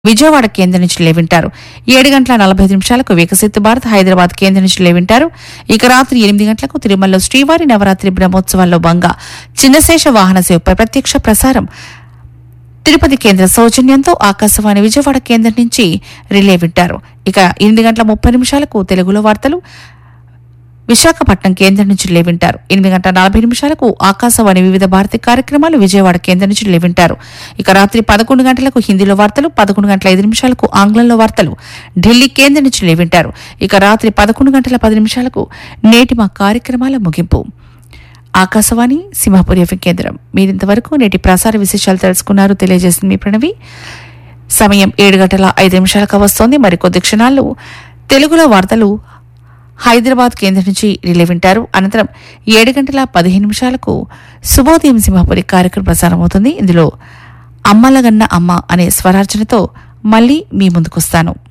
విజయవాడ కేంద్రం నుంచి లేవింటారు ఏడు గంటల నలభై ఐదు నిమిషాలకు వికసిత్ భారత్ హైదరాబాద్ కేంద్రం నుంచి లేవింటారు ఇక రాత్రి ఎనిమిది గంటలకు తిరుమలలో శ్రీవారి నవరాత్రి బ్రహ్మోత్సవాల్లో భాగంగా చిన్నశేష వాహన సేవపై ప్రత్యక్ష ప్రసారం తిరుపతి కేంద్ర సౌజన్యంతో ఆకాశవాణి విజయవాడ కేంద్రం నుంచి రిలే వింటారు ఇక ఎనిమిది గంటల ముప్పై నిమిషాలకు తెలుగులో వార్తలు విశాఖపట్నం కేంద్రం నుంచి లేవింటారు ఎనిమిది గంటల నలభై నిమిషాలకు ఆకాశవాణి వివిధ భారతి కార్యక్రమాలు విజయవాడ కేంద్రం నుంచి లేవింటారు ఇక రాత్రి పదకొండు గంటలకు హిందీలో వార్తలు పదకొండు గంటల ఐదు నిమిషాలకు ఆంగ్లంలో వార్తలు ఢిల్లీ కేంద్రం నుంచి లేవింటారు ఇక రాత్రి పదకొండు గంటల పది నిమిషాలకు నేటి మా కార్యక్రమాల ముగింపు ఆకాశవాణి సింహాపురి ఎఫ్ఎం కేంద్రం మీరింతవరకు నేటి ప్రసార విశేషాలు తెలుసుకున్నారు తెలియజేసింది మీ ప్రణవి సమయం ఏడు గంటల ఐదు నిమిషాలకు వస్తోంది మరికొద్ది క్షణాల్లో తెలుగులో వార్తలు హైదరాబాద్ కేంద్రం నుంచి రిలే వింటారు అనంతరం ఏడు గంటల పదిహేను నిమిషాలకు శుభోదయం సింహాపురి కార్యక్రమం ప్రసారం అవుతుంది ఇందులో అమ్మలగన్న అమ్మ అనే స్వరార్చనతో మళ్ళీ మీ ముందుకొస్తాను